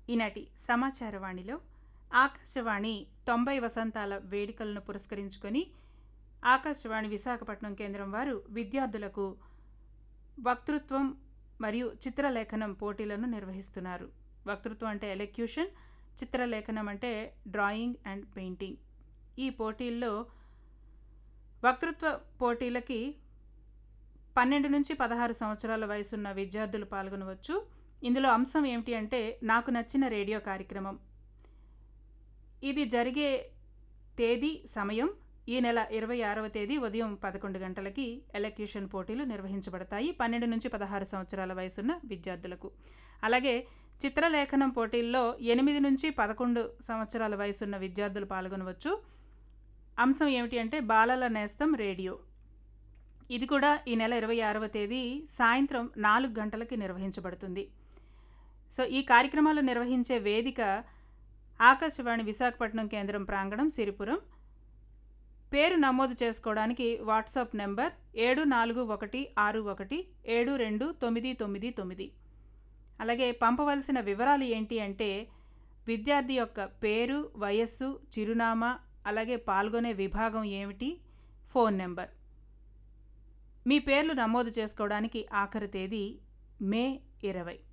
ఈనాటి సమాచారవాణిలో ఆకాశవాణి తొంభై వసంతాల వేడుకలను పురస్కరించుకొని ఆకాశవాణి విశాఖపట్నం కేంద్రం వారు విద్యార్థులకు వక్తృత్వం మరియు చిత్రలేఖనం పోటీలను నిర్వహిస్తున్నారు వక్తృత్వం అంటే ఎలెక్యూషన్ చిత్రలేఖనం అంటే డ్రాయింగ్ అండ్ పెయింటింగ్ ఈ పోటీల్లో వక్తృత్వ పోటీలకి పన్నెండు నుంచి పదహారు సంవత్సరాల వయసున్న విద్యార్థులు పాల్గొనవచ్చు ఇందులో అంశం ఏమిటి అంటే నాకు నచ్చిన రేడియో కార్యక్రమం ఇది జరిగే తేదీ సమయం ఈ నెల ఇరవై ఆరవ తేదీ ఉదయం పదకొండు గంటలకి ఎలక్యూషన్ పోటీలు నిర్వహించబడతాయి పన్నెండు నుంచి పదహారు సంవత్సరాల వయసున్న విద్యార్థులకు అలాగే చిత్రలేఖనం పోటీల్లో ఎనిమిది నుంచి పదకొండు సంవత్సరాల వయసున్న విద్యార్థులు పాల్గొనవచ్చు అంశం ఏమిటి అంటే బాలల నేస్తం రేడియో ఇది కూడా ఈ నెల ఇరవై ఆరవ తేదీ సాయంత్రం నాలుగు గంటలకి నిర్వహించబడుతుంది సో ఈ కార్యక్రమాలు నిర్వహించే వేదిక ఆకాశవాణి విశాఖపట్నం కేంద్రం ప్రాంగణం సిరిపురం పేరు నమోదు చేసుకోవడానికి వాట్సాప్ నెంబర్ ఏడు నాలుగు ఒకటి ఆరు ఒకటి ఏడు రెండు తొమ్మిది తొమ్మిది తొమ్మిది అలాగే పంపవలసిన వివరాలు ఏంటి అంటే విద్యార్థి యొక్క పేరు వయస్సు చిరునామా అలాగే పాల్గొనే విభాగం ఏమిటి ఫోన్ నెంబర్ మీ పేర్లు నమోదు చేసుకోవడానికి ఆఖరి తేదీ మే ఇరవై